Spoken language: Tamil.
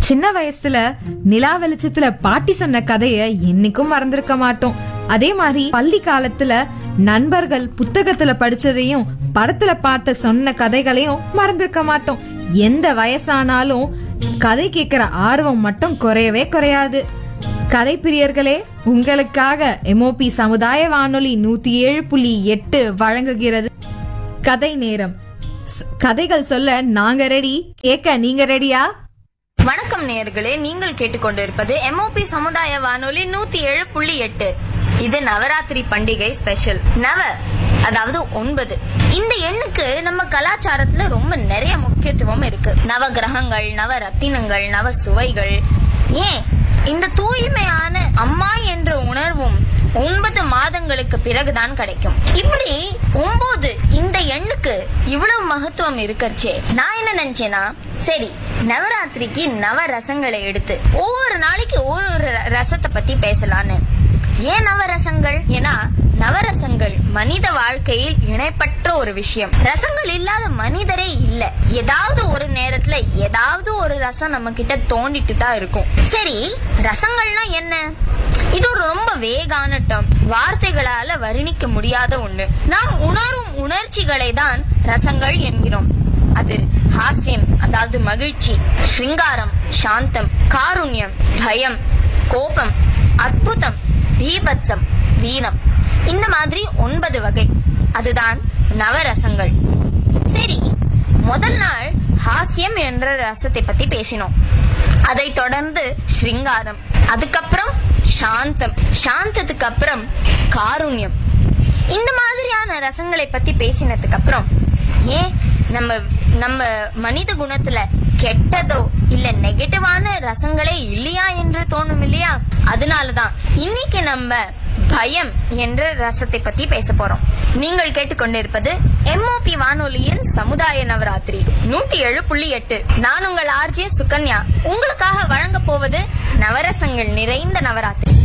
சின்ன வயசுல நிலா வெளிச்சத்துல பாட்டி சொன்ன கதைய என்னைக்கும் மறந்திருக்க மாட்டோம் அதே மாதிரி பள்ளி காலத்துல நண்பர்கள் புத்தகத்துல படிச்சதையும் படத்துல பார்த்த சொன்ன கதைகளையும் மறந்திருக்க மாட்டோம் எந்த வயசானாலும் கதை கேட்கிற ஆர்வம் மட்டும் குறையவே குறையாது கதை பிரியர்களே உங்களுக்காக எம்ஓபி சமுதாய வானொலி நூத்தி ஏழு புள்ளி எட்டு வழங்குகிறது கதை நேரம் ஸ்- கதைகள் சொல்ல நாங்க ரெடி கேட்க நீங்க ரெடியா வணக்கம் நேயர்களே நீங்கள் கேட்டுக்கொண்டிருப்பது எம்ஓபி சமுதாய வானொலி நூத்தி ஏழு புள்ளி எட்டு இது நவராத்திரி பண்டிகை ஸ்பெஷல் நவ அதாவது ஒன்பது இந்த எண்ணுக்கு நம்ம கலாச்சாரத்துல ரொம்ப நிறைய முக்கியத்துவம் இருக்கு நவ கிரகங்கள் நவ ரத்தினங்கள் நவ சுவைகள் ஏன் இந்த தூய்மையான அம்மா என்ற உணர்வும் ஒன்பது மாதங்களுக்கு பிறகுதான் கிடைக்கும் இப்படி ஒன்பது இந்த எண்ணுக்கு இவ்வளவு மகத்துவம் இருக்கறச்சே நான் என்ன நினைச்சேனா சரி நவராத்திரிக்கு நவ ரசங்களை எடுத்து ஒவ்வொரு நாளைக்கு ஒரு ஒரு ர- ரசத்தை பத்தி பேசலான்னு ஏன் நவரசங்கள் ஏன்னா நவரசங்கள் மனித வாழ்க்கையில் இணைப்பற்ற ஒரு விஷயம் ரசங்கள் இல்லாத மனிதரே இல்ல ஏதாவது ஒரு நேரத்துல ஏதாவது ஒரு ரசம் நம்ம கிட்ட தோண்டிட்டு தான் இருக்கும் சரி ரசங்கள்னா என்ன இது ஒரு ரொம்ப வேகான டேர்ம் வார்த்தைகளால வர்ணிக்க முடியாத ஒண்ணு நாம் உணரும் உணர்ச்சிகளை தான் ரசங்கள் என்கிறோம் அது ஹாஸ்யம் அதாவது மகிழ்ச்சி ஸ்ருங்காரம் சாந்தம் காருண்யம் பயம் கோபம் அற்புதம் பீபத்சம் வீரம் இந்த மாதிரி ஒன்பது வகை அதுதான் நவரசங்கள் சரி முதல் நாள் ஹாஸ்யம் என்ற ரசத்தை பத்தி பேசினோம் அதை தொடர்ந்து ஸ்ருங்காரம் அதுக்கப்புறம் சாந்தம் சாந்தத்துக்கு அப்புறம் காருண்யம் இந்த மாதிரியான ரசங்களை பத்தி பேசினதுக்கு அப்புறம் ஏன் நம்ம நம்ம மனித குணத்துல கெட்டதோ இல்ல நெகட்டிவான ரசங்களே இல்லையா என்று தோணும் இல்லையா அதனாலதான் இன்னைக்கு நம்ம பயம் என்ற ரசத்தை பத்தி பேச போறோம் நீங்கள் கேட்டுக்கொண்டிருப்பது எம்ஓபி வானொலியின் சமுதாய நவராத்திரி நூத்தி ஏழு புள்ளி எட்டு நான் உங்கள் ஆர்ஜே சுகன்யா உங்களுக்காக வழங்க போவது நவரசங்கள் நிறைந்த நவராத்திரி